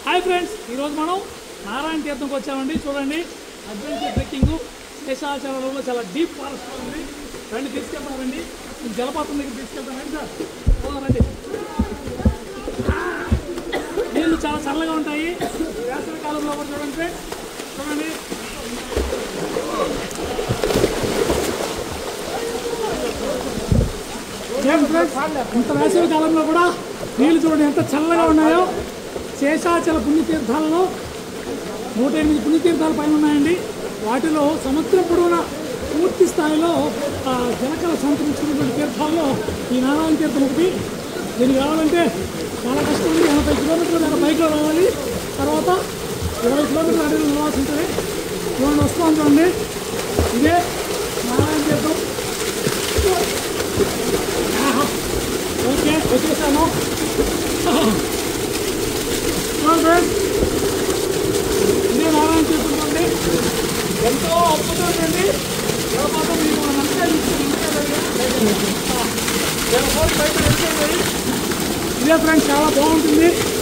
Hi friends ఈరోజు మనం నారాయణ తీర్థంకి వచ్చామండి చూడండి అడ్వెంచర్ ట్రెక్కింగ్ శేషాచలంలో చాలా డీప్ ఫారెస్ట్ ఉంది రండి తీసుకెళ్తామండి నేను జలపాతం దగ్గర తీసుకెళ్తానండి సార్ పోదామండి నీళ్ళు చాలా చల్లగా ఉంటాయి వేసవి కాలంలో కూడా చూడండి ఫ్రెండ్స్ చూడండి ఏం ఫ్రెండ్స్ ఇంత వేసవి కాలంలో కూడా నీళ్ళు చూడండి ఎంత చల్లగా ఉన్నాయో శేషాచల పుణ్యతీర్థాలలో నూట ఎనిమిది పుణ్యతీర్థాల పైన ఉన్నాయండి వాటిలో సముద్రం పొడవునా పూర్తి స్థాయిలో ఆ, జలకళ సంతరించుకున్నటువంటి తీర్థాల్లో ఈ నారాయణ తీర్థం ఒకటి దీనికి రావాలంటే చాలా కష్టం ఉంది ఎనభై కిలోమీటర్ల దాకా బైక్లో రావాలి తర్వాత ఇరవై కిలోమీటర్ల అడవిలో నిలవాల్సి ఉంటుంది చూడండి వస్తాం చూడండి ఇదే నారాయణ తీర్థం ఆహా. ఓకే వచ్చేసాను ఫ్రెండ్స్ ఇదే నారాయణ చెప్తుందండి ఎంతో అద్భుతమైనది జలపాతం మీకు నమ్మకాయ ఇదే ఫ్రెండ్స్ చాలా బాగుంటుంది